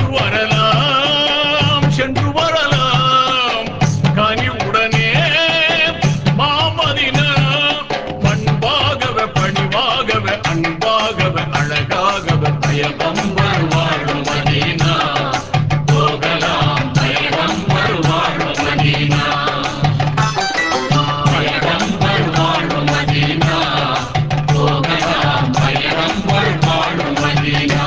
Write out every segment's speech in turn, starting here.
வரலாம் சென்று வரலாம் கனிவுடனே மாமதினா பண்பாகவே பணிவாகவே அன்பாகவே அழகாகவே பயகம் வருவாழும் மதீனா போகலாம் பயகம் வருவாழும் மதீனா பயகம் வருவாழும் மதீனா போகலாம் பயகம் வருவாழும் மதீனா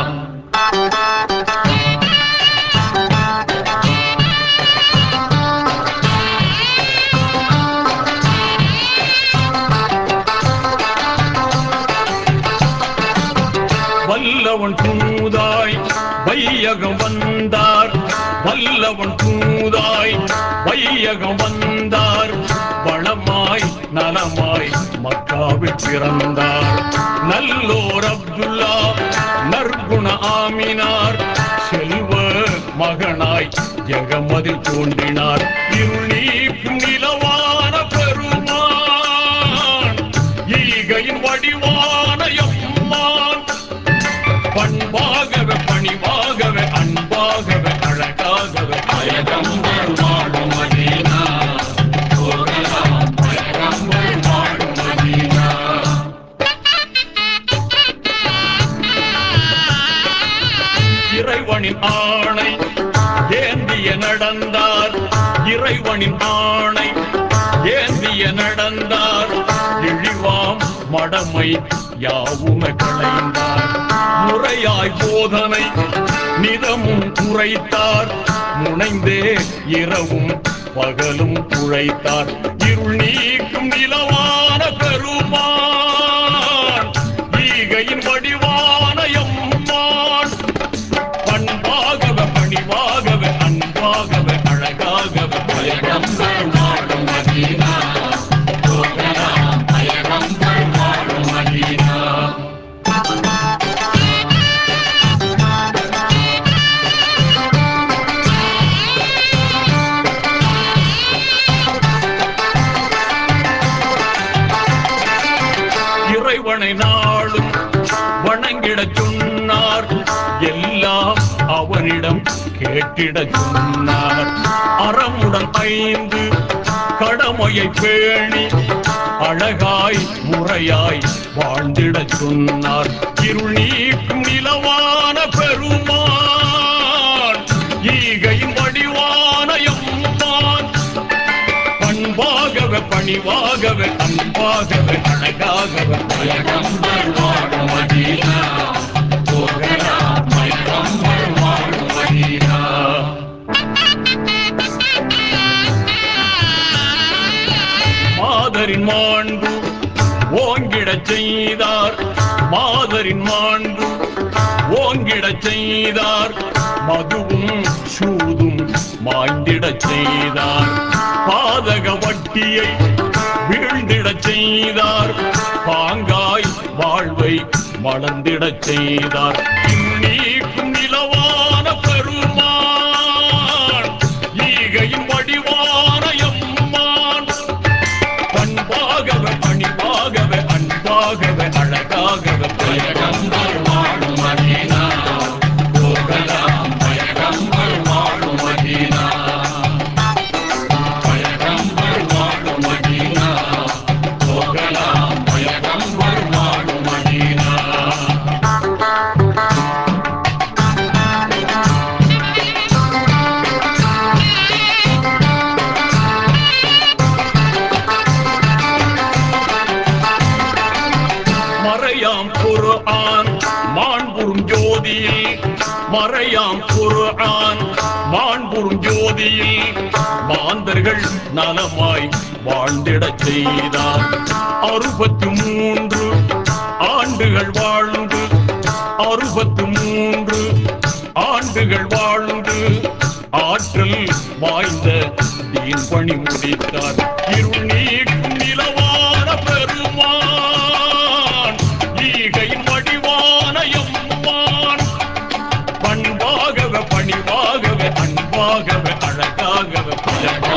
வல்லவன் தூதாய் வையகம் வந்தார் வல்லவன் தூதாய் வையகம் வந்தார் வளமாய் நலமாய் மக்காவில் பிறந்தார் நல்லோர் அப்துல்லா நற்குண ஆமினார் செல்வ மகனாய் ஜெகமதில் தோன்றினார் இருள் நீக்கும் நிலவான பெருமான் ஈகையின் வடிவான எம்மான் பண்பாகவே பணிவாகவே அன்பாகவே அழகாகவே பயகம் வருமாடும் மதீனா போகலாம் பயகம் வருமாடும் மதீனா இறைவனின் ஆணை ஏந்திய நடந்தார் இறைவனின் ஆணை ஏந்திய நடந்தார் இழிவாம் மடமை யாவுமே களைந்தார் முறையாய் போதனை நிதமும் உரைத்தார் முனைந்தே இரவும் பகலும் உழைத்தார் இருள் நீக்கும் நிலவான பெருமான் ஈகையின் வடிவான எம்மான் பண்பாகவே பணிவாகவே அன்பாகவே அழகாகவே பயகம் வாழும் மதீனா போகலாம் பயகம் வாழும் மதீனா இறைவனை நாளும் வணங்கிடச் சொன்னார் எல்லாம் அவனிடம் கேட்டிடச் சொன்னார் அறமுடன் ஐந்து கடமையை பேணி அழகாய் முறையாய் வாழ்ந்திடச் சொன்னார் இருள் நீக்கும் நிலவான பெருமான் ஈகையின் வடிவான எம்மான் பண்பாகவே பணிவாகவே அன்பாகவே அழகாகவே பயகம் வருவாடும் மதீனா போகலாம் பயகம் வருவாடும் மதீனா மாதரின் மாண்பு ஓங்கிடச் செய்தார் மாதரின் மாண்பு ஓங்கிடச் செய்தார் மதுவும் சூதும் மாய்ந்திடச் செய்தார் பாதக வட்டியை வீழ்ந்திடச் செய்தார் பாங்காய் வாழ்வை மலர்ந்திடச் செய்தார் நீக்கும் நிலவான பெருமான் ஈகையின் வடிவான எம்மான் பண்பாகவே பணிவாகவே அன்பாகவே அழகாகவே பயகம் வாழும் மதீனா போகலாம் பயகம் வாழும் மதீனா பயகம் வாழும் மதீனா போகலாம் பயகம் வாழும் மதீனா மறையாம் குர்ஆன் மாண்புறும் ஜோதியில் மறையாம் குர்ஆன் மாண்புறும் ஜோதியில் மாந்தர்கள் நலமாய் வாழ்ந்திடச் செய்தார் அறுபத்து மூன்று ஆண்டுகள் வாழ்ந்து அறுபத்து மூன்று ஆண்டுகள் வாழ்ந்து ஆற்றல் வாய்ந்த தீன் பணி முடித்தார் இருள் நீக்கும் நிலவான பெருமான் ஈகையின் வடிவான எம்மான் பண்பாகவே பணிவாகவே அன்பாகவே அழகாகவே பயமா